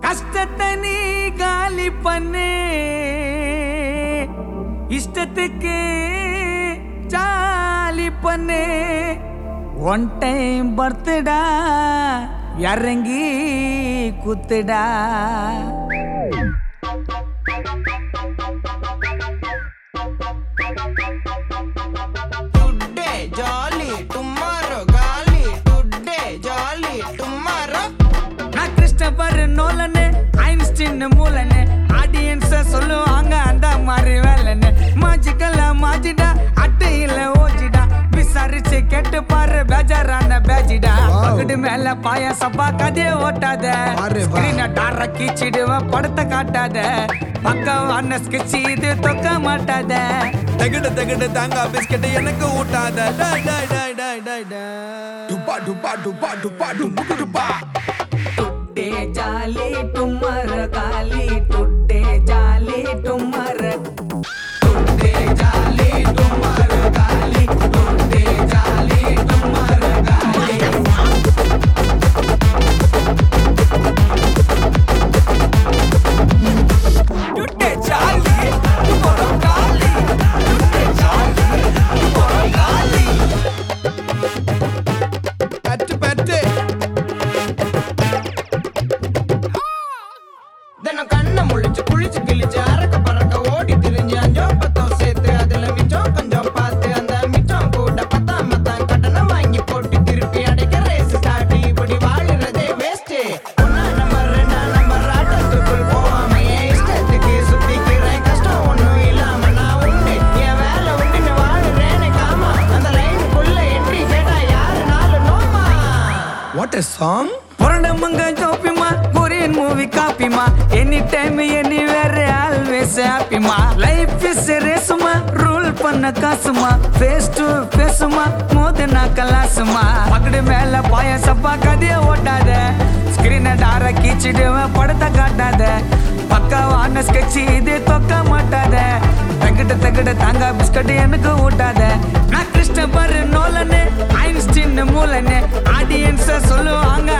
கஷ்டத்தை நீ காலி பண்ணு இஷ்டத்துக்கு ஜாலி பண்ணு ஒன் டைம் பர்த்டா இறங்கி குத்துடா Today jolly, tomorrow gali. Today jolly, tomorrow. நான் கிறிஸ்டபர் நோலனு ஐன்ஸ்டின் மூலனு ஆடியன்ஸ் சொல்லுவாங்க அந்த மாதிரி வேலைன்னு மாஜிக்கல்ல மாஜிடா அட்டையில ஓஜிடா விசாரிச்சு கேட்டு பாரு பேஜாரான பேஜிடா பக்கத்து மேல பாயாசப்பா கதைய ஓட்டாத பாரு, வா. ஸ்கிரீன டார கீச்சிடுவேன் படத்தை காட்டாத பக்கம் ஸ்கெட்சி இது தொக்க மாட்டாத தகடு தகடு தாங்கா பிஸ்கட் எனக்கு ஊட்டாத டாய் டாய் டாய் டாய் டாய் டாய் டுப்பா டுப்பா டுப்பா டுப்பா டுப்பு டுப்பா டுட்டே ஜாலி டும்மர காலி டுட்டே ஜாலி டும்மர டுட்டே ஜாலி டும்மர காலி டுட்டே ஜாலி டும்மர காலி டுட்டே ஜாலி டும்மர காலி டுட்டே ஜாலி டும்மர காலி பட்டு பட்டு தினம் கண்ணை முழிச்சு குளிச்சு கிழிச்சு அறக்க பறக்க ஓடி திரிஞ்சு அஞ்சோ பத்தோ சேர்த்து அதுல மிச்சம் கொஞ்சம் பார்த்து அந்த மிச்சம் கூட பத்தாம தான் கடனை வாங்கி போட்டு திருப்பி அடைக்க ரேஸ் ஸ்டார்ட் இப்படி வாழுறதே வேஸ்ட் ஒன்னா நம்பர் ரெண்டா நம்பர் ஆட்டத்துக்குள் போகாம என் இஷ்டத்துக்கு சுத்திக்கிறேன் கஷ்டம் ஒண்ணும் இல்லாம நான் உண்டு என் வேலை உண்டுன்னு வாழுறேன்னு காமா அந்த லைனுக்குள்ள என்ட்ரி கேட்டா யாருனாலும் நோமா வாட் எ சாங் புரணமங்க ஜோப்பிமா கொரியன் மூவி காப்பிமா any time anywhere always ஹாப்பிமா லைஃப் இஸ் ரேசுமா ரூல் பண்ண காசுமா ஃபேஸ் டு ஃபேஸுமா மோதுனா கலாசுமா பக்கடு மேல பாயசப்பா கதைய ஓட்டாத ஸ்கிரீனை டார கீச்சிடுவேன் படத்தை காட்டாத பக்காவான ஸ்கெட்சி இது தொக்க மாட்டாத தகிட்ட தகிட்ட தாங்க பிஸ்கட் எனக்கு ஊட்டாத நான் கிறிஸ்டபர் நோலனு ஐன்ஸ்டின் மூலனு ஆடியன்ஸ் சொல்லுவாங்க